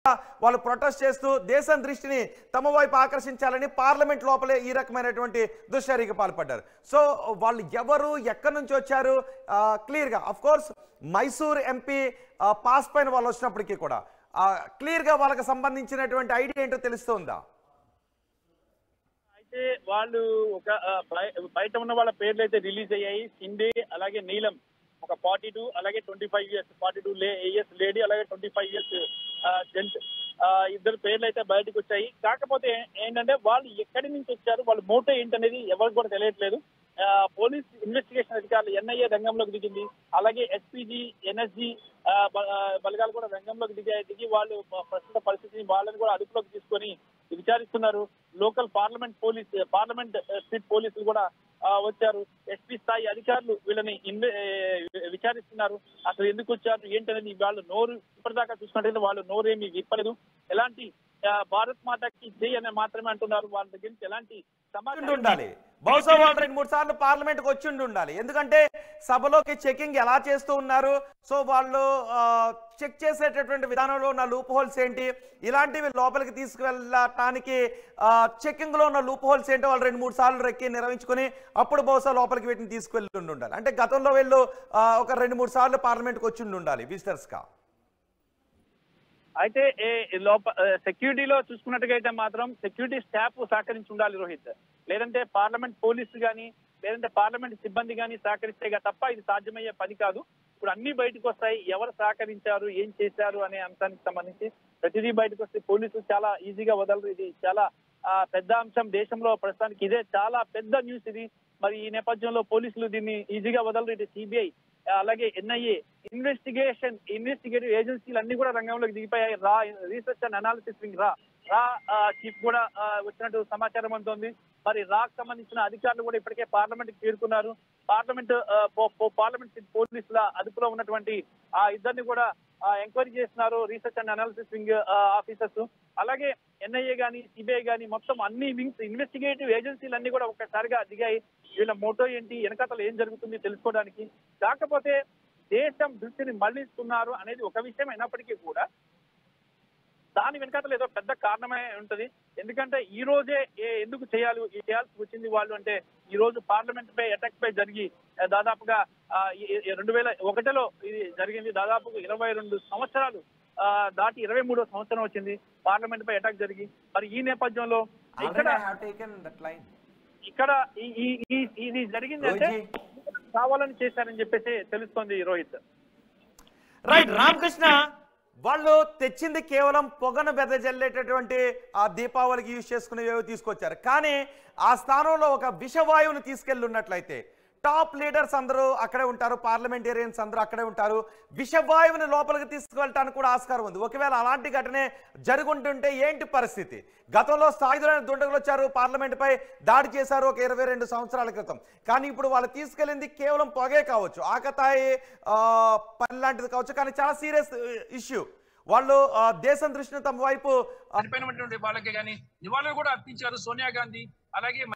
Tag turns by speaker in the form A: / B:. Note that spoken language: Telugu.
A: వాళ్ళు ప్రొటెస్ట్ చేస్తూ దేశం దృష్టిని తమ వైపు ఆకర్షించాలని పార్లమెంట్ లోపలే ఈ రకమైనటువంటి దుశ్చర్యకి పాల్పడ్డారు సో వాళ్ళు ఎవరు ఎక్కడి నుంచి వచ్చారు క్లియర్గా of course Mysore MP pass పైన వాళ్ళు వచ్చినప్పటికీ కూడా క్లియర్గా వాళ్ళకి సంబంధించినటువంటి ఐడియా ఏంటో తెలుస్తుందా
B: అయితే వాళ్ళు ఒక ఆ, బయ- బయట ఉన్న వాళ్ళ పేర్లు అయితే రిలీజ్ అయ్యాయి సిండే అలాగే నీలం ఒక ఫార్టీ టూ అలాగే twenty five years forty two లే ఇయర్స్ లేడీ అలాగే ట్వంటీ ఫైవ్ ఇయర్స్ జెంట్ ఇద్దరు పేర్లు అయితే బయటకు వచ్చాయి కాకపోతే ఏంటంటే వాళ్ళు ఎక్కడి నుంచి వచ్చారు వాళ్ళ మోటో ఏంటనేది ఎవరికి కూడా తెలియట్లేదు ఆ, పోలీస్ ఇన్వెస్టిగేషన్ అధికారులు ఎన్ఐఏ రంగంలోకి దిగింది అలాగే ఎస్పీజీ ఎన్ఎస్జీ బలగాలు కూడా రంగంలోకి దిగాయి దిగి వాళ్ళు ప్రస్తుత పరిస్థితిని వాళ్ళని కూడా అదుపులోకి తీసుకొని విచారిస్తున్నారు local parliament police parliament street పోలీసులు కూడా ఆ, వచ్చారు ఎస్పీ స్థాయి అధికారులు వీళ్ళని ఇన్వె- ఏ, విచారిస్తున్నారు అసలు ఎందుకు వచ్చారు ఏంటనేది వాళ్ళు నోరు ఇప్పటిదాకా చూసినట్టయితే వాళ్ళు నోరు ఏమి విప్పలేదు ఎలాంటి ఆ, భారత్ మాతకి జై అని మాత్రమే అంటున్నారు వాళ్ళ దగ్గర నుంచి ఎలాంటి
A: ఉండి
B: సమాచారం
A: ఉండాలి బహుశా వాళ్ళు రెండు మూడు సార్లు పార్లమెంట్కి వచ్చి ఉండి ఉండాలి ఎందుకంటే సభలోకి చెకింగ్ ఎలా చేస్తూ ఉన్నారు సో వాళ్ళు చెక్ చేసేటటువంటి విధానంలో ఉన్న లూప్ హోల్స్ ఏంటి ఇలాంటివి లోపలికి తీసుకువెళ్ళటానికి చెకింగ్ లో ఉన్న లూప్ హోల్స్ ఏంటో వాళ్ళు రెండు మూడు సార్లు రెక్కి నిర్వహించుకొని అప్పుడు బహుశా లోపలికి వీటిని తీసుకువెళ్ళి ఉండి ఉండాలి అంటే గతంలో వీళ్ళు ఆ, ఒక రెండు మూడు సార్లు పార్లమెంట్కి వచ్చి ఉండి ఉండాలి విజిటర్స్ గా
B: అయితే ఏ లోప సెక్యూరిటీలో చూసుకున్నట్టుగా అయితే మాత్రం సెక్యూరిటీ స్టాఫ్ సహకరించి ఉండాలి రోహిత్ లేదంటే పార్లమెంట్ పోలీసు కానీ లేదంటే పార్లమెంట్ సిబ్బంది కానీ సహకరిస్తే గా తప్ప ఇది సాధ్యమయ్యే పని కాదు ఇప్పుడు అన్ని బయటకు వస్తాయి ఎవరు సహకరించారు ఏం చేశారు అనే అంశానికి సంబంధించి ప్రతిదీ బయటకు వస్తే పోలీసులు చాలా ఈజీగా వదలరు ఇది చాలా ఆ, పెద్ద అంశం దేశంలో ప్రస్తుతానికి ఇదే చాలా పెద్ద న్యూస్ ఇది మరి ఈ నేపథ్యంలో పోలీసులు దీన్ని ఈజీగా వదలరు ఇది సిబిఐ అలాగే ఎన్ఐఏ ఇన్వెస్టిగేషన్ ఇన్వెస్టిగేటివ్ ఏజెన్సీలు అన్ని కూడా రంగంలోకి దిగిపోయాయి రా రీసెర్చ్ అండ్ అనాలిసిస్ వింగ్ రా రా చీఫ్ కూడా ఆ, వచ్చినట్టు సమాచారం అందుతోంది మరి రాకు సంబంధించిన అధికారులు కూడా ఇప్పటికే పార్లమెంట్ కి చేరుకున్నారు పార్లమెంట్ ఆ, పో- పో- పార్లమెంట్ పోలీసుల అదుపులో ఉన్నటువంటి ఆ ఇద్దరిని కూడా ఎంక్వైరీ చేస్తున్నారు research and analysis wing officers అలాగే ఎన్ఐఏ గానీ సిబిఐ గానీ మొత్తం అన్ని వింగ్స్ ఇన్వెస్టిగేటివ్ ఏజెన్సీలు అన్ని కూడా ఒక్కసారిగా దిగాయి వీళ్ళ మోటో ఏంటి వెనకతలు ఏం జరుగుతుంది తెలుసుకోవడానికి కాకపోతే దేశం దృష్టిని మళ్లిస్తున్నారు అనేది ఒక విషయం అయినప్పటికీ కూడా దాని వెనకాతలు ఏదో పెద్ద కారణమే ఉంటది ఎందుకంటే ఈ రోజే ఏ- ఎందుకు చేయాలి ఈ చేయాల్సి వచ్చింది వాళ్ళు అంటే ఈ రోజు పార్లమెంట్ పై అటాక్ పై జరిగి ఆ, దాదాపుగా ఆ, ఈ- ఈ రెండు వేల ఒకటిలో ఇది జరిగింది దాదాపు ఇరవై రెండు సంవత్సరాలు ఆ, దాటి ఇరవై మూడో సంవత్సరం వచ్చింది పార్లమెంట్ పై అటాక్ జరిగి మరి ఈ నేపథ్యంలో ఇక్కడ ఇక్కడ ఈ- ఈ- ఈ- ఇది జరిగిందంటే కావాలని చేశారని చెప్పేసి తెలుస్తోంది రోహిత్
A: రైట్ రామకృష్ణ వాళ్ళు తెచ్చింది కేవలం పొగను వెదజల్లేటటువంటి ఆ దీపావళికి యూజ్ చేసుకునేవి తీసుకొచ్చారు కానీ ఆ స్థానంలో ఒక విషవాయువును తీసుకెళ్ళి ఉన్నట్లయితే టాప్ లీడర్స్ అందరూ అక్కడే ఉంటారు పార్లమెంటేరియన్స్ అందరూ అక్కడే ఉంటారు విషవాయువుని లోపలికి తీసుకువెళ్ళటానికి కూడా ఆస్కారం ఉంది ఒకవేళ అలాంటి ఘటనే జరుగుంటుంటే ఏంటి పరిస్థితి గతంలో స్థాయిలోని దుండగులు వచ్చారు పార్లమెంట్ పై దాడి చేశారు ఒక ఇరవై రెండు సంవత్సరాల క్రితం కానీ ఇప్పుడు వాళ్ళు తీసుకెళ్ళింది కేవలం పొగే కావచ్చు ఆకతాయి ఆ, పని లాంటిది కావచ్చు కానీ చాలా సీరియస్ ఇష్యూ వాళ్ళు ఆ, దేశం దృష్టిని తమ వైపు ఆ,
C: చనిపోయినటువంటి వాళ్ళకి కానీ నివాళులు కూడా అర్పించారు సోనియా గాంధీ అలాగే